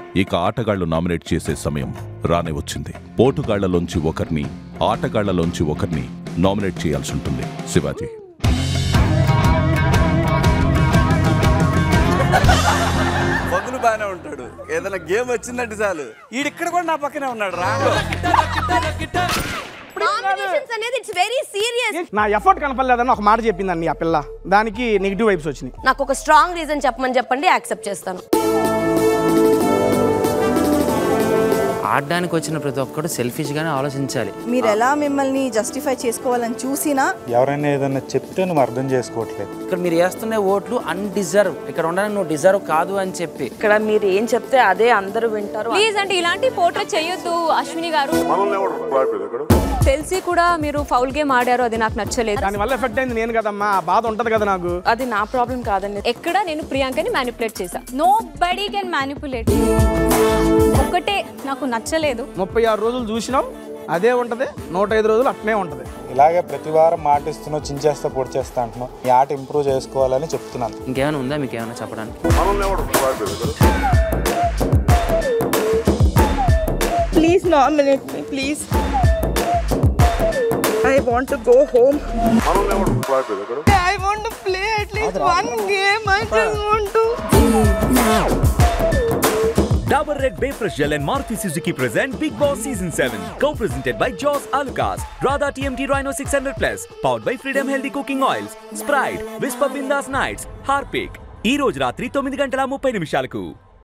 ఇక ఆటగాళ్లు నామినేట్ చేసే సమయం రానే వచ్చింది పోటుగాళ్లలోంచి ఒకరిని ఆటగాళ్లలోంచి ఒకరిని నామినేట్ చేయాల్సి ఉంటుంది శివాజీ పగులు బాగానే ఉంటాడు ఏదైనా గేమ్ వచ్చిందంటే చాలు ఈడిక్కడ కూడా నా పక్కనే ఉన్నాడు రా నామినేషన్స్ అనేది ఇట్స్ వెరీ సీరియస్ నా ఎఫర్ట్ కనపడలేదని ఒక మాట చెప్పిందండి ఆ పిల్ల దానికి నెగిటివ్ వైబ్స్ వచ్చినాయి నాకు ఒక స్ట్రాంగ్ రీజన్ చెప్పమని చెప్పండి యాక్సెప్ట్ చేస్తాను ఆడడానికి వచ్చిన ప్రతి ఒక్కడు సెల్ఫిష్ గానే ఆలోచించాలి మీరు ఎలా మిమ్మల్ని జస్టిఫై చేసుకోవాలని చూసినా ఎవరైనా ఏదైనా చెప్తే నువ్వు అర్థం చేసుకోవట్లేదు ఇక్కడ మీరు వేస్తున్న ఓట్లు అన్డిజర్వ్ ఇక్కడ ఉండడానికి నువ్వు డిజర్వ్ కాదు అని చెప్పి ఇక్కడ మీరు ఏం చెప్తే అదే అందరూ వింటారు ప్లీజ్ అంటే ఇలాంటి పోర్ట్రేట్ చేయొద్దు అశ్విని గారు తెలిసి కూడా మీరు ఫౌల్ గేమ్ ఆడారు అది నాకు నచ్చలేదు దానివల్ల ఎఫెక్ట్ అయింది నేను కదమ్మా ఆ బాధ ఉంటది కదా నాకు అది నా ప్రాబ్లం కాదండి ఎక్కడ నేను ప్రియాంకని మ్యానిపులేట్ చేశా నో బడీ కెన్ మ్యానిపులేట్ ఒక్కటే నాకు నచ్చలేదు ముప్పై ఆరు రోజులు చూసినాం అదే ఉంటది నూట ఐదు రోజులు అట్నే ఉంటది ఇలాగే ప్రతి వారం మాట ఇస్తున్నావు చించేస్తా పొడి చేస్తా అంటున్నావు ఈ ఆట ఇంప్రూవ్ చేసుకోవాలని చెప్తున్నాను ఇంకేమైనా ఉందా మీకు ఏమైనా చెప్పడానికి please nominate me please I want go home I want play at least one game I just want to Dabur Red Bay Fresh Gel and Maruti Suzuki present Big Boss Season 7. Co-presented by Jaws Alucas, Radha TMT Rhino 600 Plus, powered by Freedom Healthy Cooking Oils, Sprite, Whisper Bindas Nights, Harpic. ఈ రోజు రాత్రి తొమ్మిది గంటల ముప్పై నిమిషాలకు